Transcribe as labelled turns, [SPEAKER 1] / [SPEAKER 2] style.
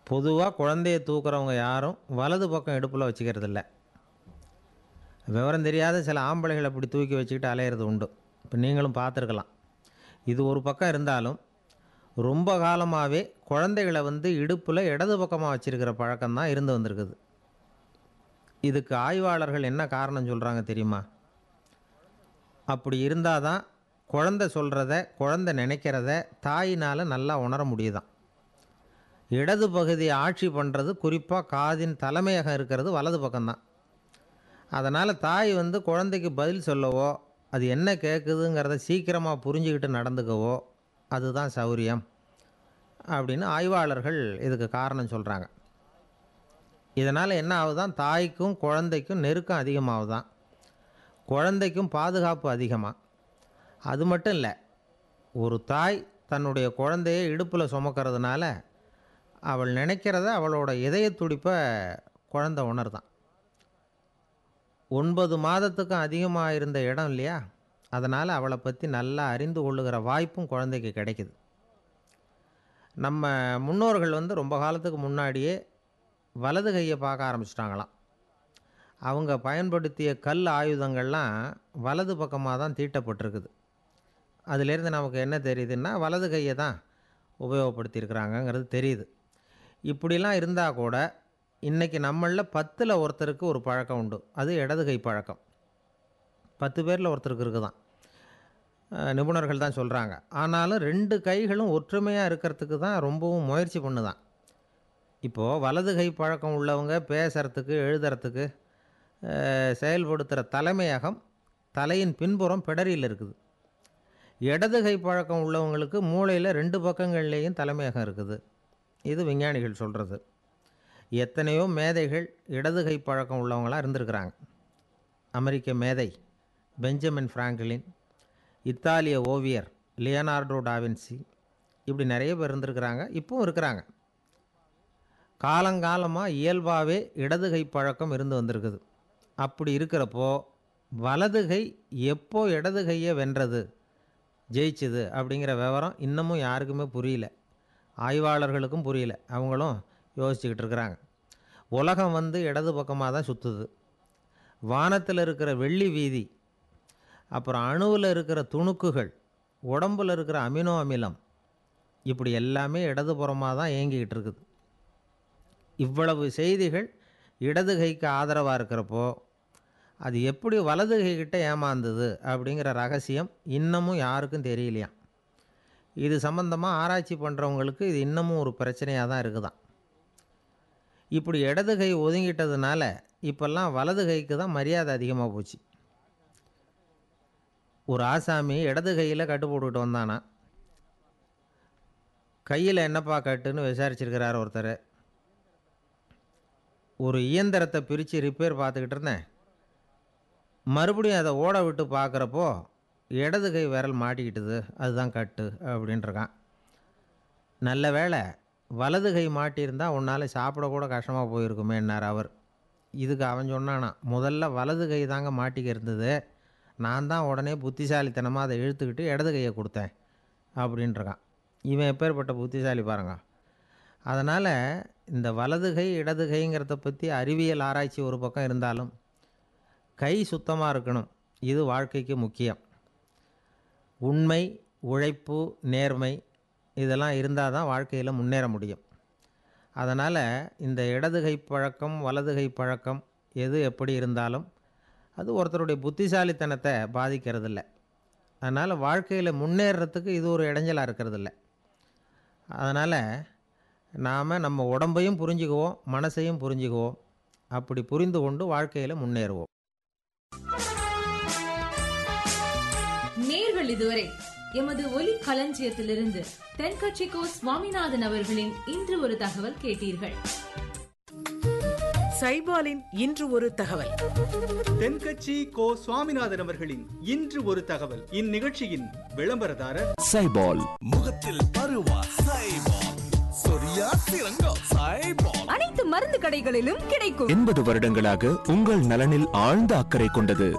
[SPEAKER 1] பொதுவாக குழந்தைய தூக்குறவங்க யாரும் வலது பக்கம் இடுப்பில் வச்சுக்கிறதில்ல விவரம் தெரியாத சில ஆம்பளைகள் அப்படி தூக்கி வச்சுக்கிட்டு அலையிறது உண்டு இப்போ நீங்களும் பார்த்துருக்கலாம் இது ஒரு பக்கம் இருந்தாலும் ரொம்ப காலமாகவே குழந்தைகளை வந்து இடுப்பில் இடது பக்கமாக வச்சிருக்கிற பழக்கம்தான் இருந்து வந்திருக்குது இதுக்கு ஆய்வாளர்கள் என்ன காரணம் சொல்கிறாங்க தெரியுமா அப்படி இருந்தால் தான் குழந்தை சொல்கிறத குழந்தை நினைக்கிறத தாயினால் நல்லா உணர முடியுதாம் இடது பகுதி ஆட்சி பண்ணுறது குறிப்பாக காதின் தலைமையகம் இருக்கிறது வலது பக்கம்தான் அதனால் தாய் வந்து குழந்தைக்கு பதில் சொல்லவோ அது என்ன கேட்குதுங்கிறத சீக்கிரமாக புரிஞ்சுக்கிட்டு நடந்துக்கவோ அதுதான் சௌரியம் அப்படின்னு ஆய்வாளர்கள் இதுக்கு காரணம் சொல்கிறாங்க இதனால் என்ன ஆகுதான் தாய்க்கும் குழந்தைக்கும் நெருக்கம் அதிகமாகுதான் குழந்தைக்கும் பாதுகாப்பு அதிகமாக அது மட்டும் இல்லை ஒரு தாய் தன்னுடைய குழந்தையை இடுப்பில் சுமக்கிறதுனால அவள் நினைக்கிறத அவளோட இதய துடிப்பை குழந்தை உணர்தான் ஒன்பது மாதத்துக்கும் அதிகமாக இருந்த இடம் இல்லையா அதனால் அவளை பற்றி நல்லா அறிந்து கொள்ளுகிற வாய்ப்பும் குழந்தைக்கு கிடைக்குது நம்ம முன்னோர்கள் வந்து ரொம்ப காலத்துக்கு முன்னாடியே வலது கையை பார்க்க ஆரம்பிச்சிட்டாங்களாம் அவங்க பயன்படுத்திய கல் ஆயுதங்கள்லாம் வலது பக்கமாக தான் தீட்டப்பட்டிருக்குது அதிலேருந்து நமக்கு என்ன தெரியுதுன்னா வலது கையை தான் உபயோகப்படுத்தியிருக்கிறாங்கங்கிறது தெரியுது இப்படிலாம் இருந்தால் கூட இன்றைக்கி நம்மளில் பத்தில் ஒருத்தருக்கு ஒரு பழக்கம் உண்டு அது இடது கை பழக்கம் பத்து பேரில் ஒருத்தருக்கு இருக்குதான் அஹ் நிபுணர்கள் தான் சொல்கிறாங்க ஆனாலும் ரெண்டு கைகளும் ஒற்றுமையாக இருக்கிறதுக்கு தான் ரொம்பவும் முயற்சி பண்ணுதான் இப்போது வலது கை பழக்கம் உள்ளவங்க பேசுகிறதுக்கு எழுதுறதுக்கு அஹ், செயல்படுத்துகிற தலைமையகம் தலையின் பின்புறம் பிடரியில் இருக்குது இடது கை பழக்கம் உள்ளவங்களுக்கு மூளையில் ரெண்டு பக்கங்கள்லேயும் தலைமையகம் இருக்குது இது விஞ்ஞானிகள் சொல்கிறது எத்தனையோ மேதைகள் இடது கை பழக்கம் உள்ளவங்களாக இருந்திருக்கிறாங்க அமெரிக்க மேதை பெஞ்சமின் ஃப்ராங்க்லின் இத்தாலிய ஓவியர் லியனார்டோ டாவின்சி இப்படி நிறைய பேர் இருந்திருக்கிறாங்க இப்பவும் இருக்கிறாங்க காலங்காலமாக இயல்பாகவே இடது கை பழக்கம் இருந்து வந்திருக்குது அப்படி இருக்கிறப்போ வலது கை எப்போ இடது கையை வென்றது ஜெயிச்சுது அப்படிங்கிற விவரம் இன்னமும் யாருக்குமே புரியல ஆய்வாளர்களுக்கும் புரியல அவங்களும் யோசிச்சுக்கிட்டு இருக்கிறாங்க உலகம் வந்து இடது பக்கமாக தான் சுற்றுது வானத்தில் இருக்கிற வெள்ளி வீதி அப்புறம் அணுவில் இருக்கிற துணுக்குகள் உடம்பில் இருக்கிற அமினோ அமிலம் இப்படி எல்லாமே இடதுபுறமாக தான் இயங்கிக்கிட்டு இருக்குது இவ்வளவு செய்திகள் இடது கைக்கு ஆதரவாக இருக்கிறப்போ அது எப்படி வலது கைக்கிட்ட ஏமாந்தது அப்படிங்கிற ரகசியம் இன்னமும் யாருக்கும் தெரியலையாம் இது சம்பந்தமாக ஆராய்ச்சி பண்ணுறவங்களுக்கு இது இன்னமும் ஒரு பிரச்சனையாக தான் இருக்குதாம் இப்படி இடது கை ஒதுங்கிட்டதுனால இப்போல்லாம் வலது கைக்கு தான் மரியாதை அதிகமாக போச்சு ஒரு ஆசாமி இடது கையில் கட்டு போட்டுக்கிட்டு வந்தானா கையில் என்னப்பா கட்டுன்னு விசாரிச்சிருக்கிறார் ஒருத்தர் ஒரு இயந்திரத்தை பிரித்து ரிப்பேர் பார்த்துக்கிட்டு இருந்தேன் மறுபடியும் அதை ஓட விட்டு பார்க்குறப்போ இடது கை விரல் மாட்டிக்கிட்டுது அதுதான் கட்டு அப்படின்ட்டுருக்கான் நல்ல வேளை வலது கை மாட்டியிருந்தா உன்னால் சாப்பிடக்கூட கஷ்டமாக போயிருக்குமேன்னார் அவர் இதுக்கு அவன் சொன்னானா முதல்ல வலது கை தாங்க மாட்டிக்க இருந்தது நான் தான் உடனே புத்திசாலித்தனமாக அதை இழுத்துக்கிட்டு இடது கையை கொடுத்தேன் அப்படின்ட்டுருக்கான் இவன் எப்பேற்பட்ட புத்திசாலி பாருங்க அதனால் இந்த வலது கை இடது கைங்கிறத பற்றி அறிவியல் ஆராய்ச்சி ஒரு பக்கம் இருந்தாலும் கை சுத்தமாக இருக்கணும் இது வாழ்க்கைக்கு முக்கியம் உண்மை உழைப்பு நேர்மை இதெல்லாம் இருந்தால் தான் வாழ்க்கையில் முன்னேற முடியும் அதனால் இந்த இடது கை பழக்கம் வலது கை பழக்கம் எது எப்படி இருந்தாலும் அது ஒருத்தருடைய புத்திசாலித்தனத்தை பாதிக்கிறதில்ல அதனால் வாழ்க்கையில் முன்னேறத்துக்கு இது ஒரு இடைஞ்சலாக இருக்கிறதில்ல அதனால் நாம் நம்ம உடம்பையும் புரிஞ்சுக்குவோம் மனசையும் புரிஞ்சுக்குவோம் அப்படி புரிந்து கொண்டு வாழ்க்கையில் முன்னேறுவோம்
[SPEAKER 2] நேர்கள் இதுவரை எமது ஒலி களஞ்சியத்திலிருந்து தென்கட்சிக்கோ சுவாமிநாதன் அவர்களின் இன்று ஒரு தகவல் கேட்டீர்கள்
[SPEAKER 3] சைபாலின் இன்று ஒரு தகவல்
[SPEAKER 4] தென்கட்சி கோ சுவாமிநாதன் அவர்களின் இன்று ஒரு தகவல் இந்நிகழ்ச்சியின் விளம்பரதாரர்
[SPEAKER 5] சைபால்
[SPEAKER 6] முகத்தில் பருவா சைபால் சொரியா சிறங்கம் சைபால்
[SPEAKER 7] அனைத்து மருந்து கடைகளிலும் கிடைக்கும்
[SPEAKER 5] எண்பது வருடங்களாக உங்கள் நலனில் ஆழ்ந்த அக்கறை கொண்டது